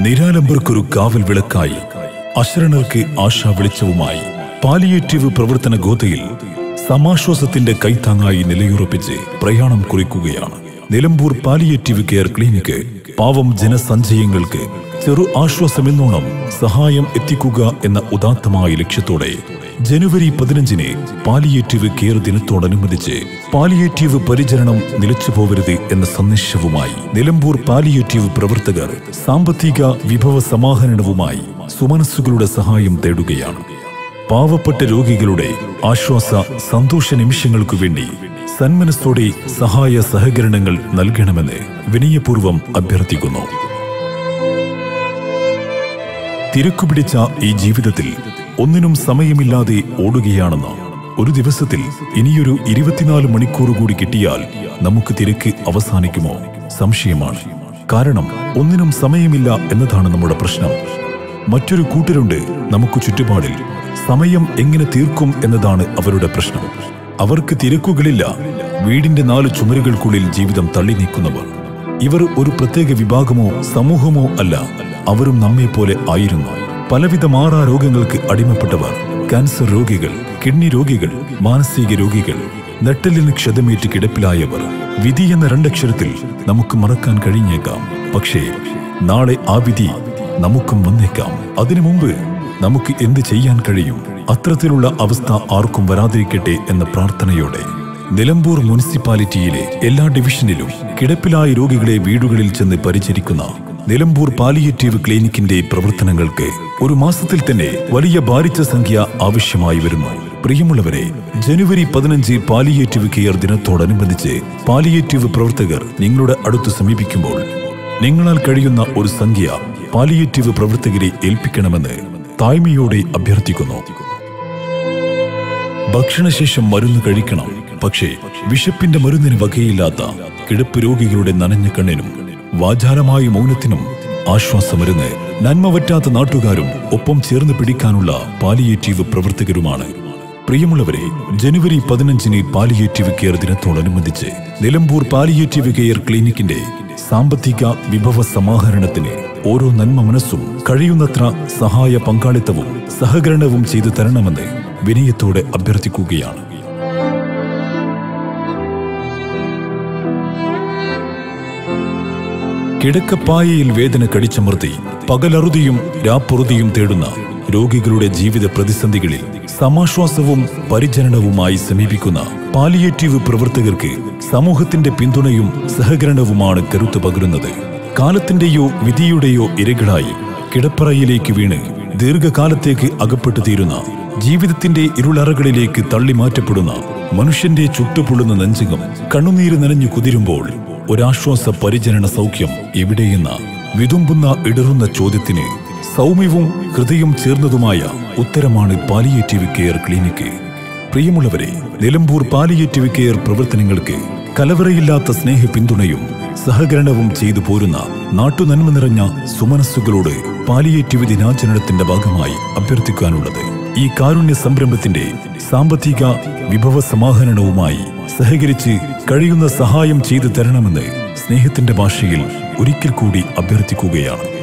നിരാലംബർക്കൊരു കാവൽ വിളക്കായി അശരണർക്ക് ആശാ വെളിച്ചവുമായി പാലിയേറ്റീവ് പ്രവർത്തന ഗോതയിൽ സമാശ്വാസത്തിന്റെ കൈത്താങ്ങായി നിലയുറപ്പിച്ച് പ്രയാണം കുറിക്കുകയാണ് നിലമ്പൂർ പാലിയേറ്റീവ് കെയർ ക്ലിനിക്ക് പാവം ജനസഞ്ചയങ്ങൾക്ക് ചെറു ആശ്വാസമെന്നോണം സഹായം എത്തിക്കുക എന്ന ഉദാത്തമായ ലക്ഷ്യത്തോടെ ജനുവരി പതിനഞ്ചിന് പാലിയേറ്റീവ് കെയർ ദിനത്തോടനുബന്ധിച്ച് പാലിയേറ്റീവ് പരിചരണം നിലച്ചു പോവരുത് എന്ന സന്ദേശവുമായി നിലമ്പൂർ പാലിയേറ്റീവ് പ്രവർത്തകർ സാമ്പത്തിക വിഭവ സമാഹരണവുമായി സുമനസ്സുകളുടെ സഹായം തേടുകയാണ് പാവപ്പെട്ട രോഗികളുടെ ആശ്വാസ സന്തോഷ നിമിഷങ്ങൾക്കു വേണ്ടി സന്മനസ്സോടെ സഹായ സഹകരണങ്ങൾ നൽകണമെന്ന് വിനയപൂർവ്വം അഭ്യർത്ഥിക്കുന്നു തിരക്കുപിടിച്ച ഈ ജീവിതത്തിൽ ഒന്നിനും സമയമില്ലാതെ ഓടുകയാണെന്ന് ഒരു ദിവസത്തിൽ ഇനിയൊരു ഇരുപത്തിനാല് മണിക്കൂർ കൂടി കിട്ടിയാൽ നമുക്ക് തിരക്ക് അവസാനിക്കുമോ സംശയമാണ് കാരണം ഒന്നിനും സമയമില്ല എന്നതാണ് നമ്മുടെ പ്രശ്നം മറ്റൊരു കൂട്ടരുണ്ട് നമുക്ക് ചുറ്റുപാടിൽ സമയം എങ്ങനെ തീർക്കും എന്നതാണ് അവരുടെ പ്രശ്നം അവർക്ക് തിരക്കുകളില്ല വീടിന്റെ നാല് ചുമരുകൾക്കുള്ളിൽ ജീവിതം തള്ളി നീക്കുന്നവർ ഇവർ ഒരു പ്രത്യേക വിഭാഗമോ സമൂഹമോ അല്ല അവരും നമ്മെ പോലെ ആയിരുന്നു പലവിധ മാറാ രോഗങ്ങൾക്ക് അടിമപ്പെട്ടവർ ക്യാൻസർ രോഗികൾ കിഡ്നി രോഗികൾ മാനസിക രോഗികൾ നട്ടെല്ലിന് ക്ഷതമേറ്റ് കിടപ്പിലായവർ വിധി എന്ന രണ്ടക്ഷരത്തിൽ നമുക്ക് മറക്കാൻ കഴിഞ്ഞേക്കാം പക്ഷേ നാളെ ആ വിധി നമുക്കും വന്നേക്കാം അതിനു മുമ്പ് നമുക്ക് എന്ത് ചെയ്യാൻ കഴിയും അത്തരത്തിലുള്ള അവസ്ഥ ആർക്കും വരാതിരിക്കട്ടെ എന്ന പ്രാർത്ഥനയോടെ നിലമ്പൂർ മുനിസിപ്പാലിറ്റിയിലെ എല്ലാ ഡിവിഷനിലും കിടപ്പിലായ രോഗികളെ വീടുകളിൽ ചെന്ന് പരിചരിക്കുന്ന നിലമ്പൂർ പാലിയേറ്റീവ് ക്ലിനിക്കിന്റെ പ്രവർത്തനങ്ങൾക്ക് ഒരു മാസത്തിൽ തന്നെ വലിയ ഭാരിച്ച സംഖ്യ ആവശ്യമായി വരുന്നു പ്രിയമുള്ളവരെ ജനുവരി പതിനഞ്ച് പാലിയേറ്റീവ് കെയർ ദിനത്തോടനുബന്ധിച്ച് പാലിയേറ്റീവ് പ്രവർത്തകർ നിങ്ങളുടെ അടുത്ത് സമീപിക്കുമ്പോൾ നിങ്ങളാൽ കഴിയുന്ന ഒരു സംഖ്യ പാലിയേറ്റീവ് പ്രവർത്തകരെ ഏൽപ്പിക്കണമെന്ന് താഴ്മയോടെ അഭ്യർത്ഥിക്കുന്നു ഭക്ഷണശേഷം മരുന്ന് കഴിക്കണം പക്ഷേ വിശപ്പിന്റെ മരുന്നിന് വകയില്ലാത്ത കിടപ്പ് രോഗികളുടെ നനഞ്ഞ കണ്ണിനും വാചാലമായ മൗനത്തിനും ആശ്വാസമരുന്ന് നന്മ പറ്റാത്ത നാട്ടുകാരും ഒപ്പം ചേർന്ന് പിടിക്കാനുള്ള പാലിയേറ്റീവ് പ്രവർത്തകരുമാണ് പ്രിയമുള്ളവരെ ജനുവരി പതിനഞ്ചിന് പാലിയേറ്റീവ് കെയർ ദിനത്തോടനുബന്ധിച്ച് നിലമ്പൂർ പാലിയേറ്റീവ് കെയർ ക്ലിനിക്കിന്റെ സാമ്പത്തിക വിഭവ സമാഹരണത്തിന് ഓരോ നന്മ മനസ്സും കഴിയുന്നത്ര സഹായ പങ്കാളിത്തവും സഹകരണവും ചെയ്തു തരണമെന്ന് വിനയത്തോടെ അഭ്യർത്ഥിക്കുകയാണ് കിടക്കപ്പായയിൽ വേദന കടിച്ചമർത്തി പകലറുതിയും രാപ്പൊറുതിയും തേടുന്ന രോഗികളുടെ ജീവിത പ്രതിസന്ധികളിൽ സമാശ്വാസവും പരിചരണവുമായി സമീപിക്കുന്ന പാലിയേറ്റീവ് പ്രവർത്തകർക്ക് സമൂഹത്തിന്റെ പിന്തുണയും സഹകരണവുമാണ് കരുത്തു പകരുന്നത് കാലത്തിന്റെയോ വിധിയുടെയോ ഇരകളായി കിടപ്പറയിലേക്ക് വീണ് ദീർഘകാലത്തേക്ക് അകപ്പെട്ടു തീരുന്ന ജീവിതത്തിന്റെ ഇരുളറകളിലേക്ക് തള്ളി മാറ്റപ്പെടുന്ന മനുഷ്യന്റെ ചുട്ടുപൊള്ളുന്ന നെഞ്ചകം കണ്ണുനീര് നനഞ്ഞു കുതിരുമ്പോൾ ഒരാശ്വാസ പരിചരണ സൗഖ്യം എവിടെയെന്ന വിതുമ്പുന്ന ഇടറുന്ന ചോദ്യത്തിന് സൗമ്യവും ഹൃദയം ചേർന്നതുമായ ഉത്തരമാണ് പാലിയേറ്റീവ് കെയർ ക്ലിനിക്ക് പ്രിയമുള്ളവരെ നിലമ്പൂർ പാലിയേറ്റീവ് കെയർ പ്രവർത്തനങ്ങൾക്ക് കലവറയില്ലാത്ത സ്നേഹ പിന്തുണയും സഹകരണവും ചെയ്തു പോരുന്ന നാട്ടുനന്മ നിറഞ്ഞ സുമനസ്സുകളോട് പാലിയേറ്റീവ് ദിനാചരണത്തിന്റെ ഭാഗമായി അഭ്യർത്ഥിക്കാനുള്ളത് ഈ കാരുണ്യ സംരംഭത്തിന്റെ സാമ്പത്തിക വിഭവ സമാഹരണവുമായി സഹകരിച്ച് കഴിയുന്ന സഹായം ചെയ്തു തരണമെന്ന് സ്നേഹത്തിന്റെ ഭാഷയിൽ ഒരിക്കൽ കൂടി അഭ്യർത്ഥിക്കുകയാണ്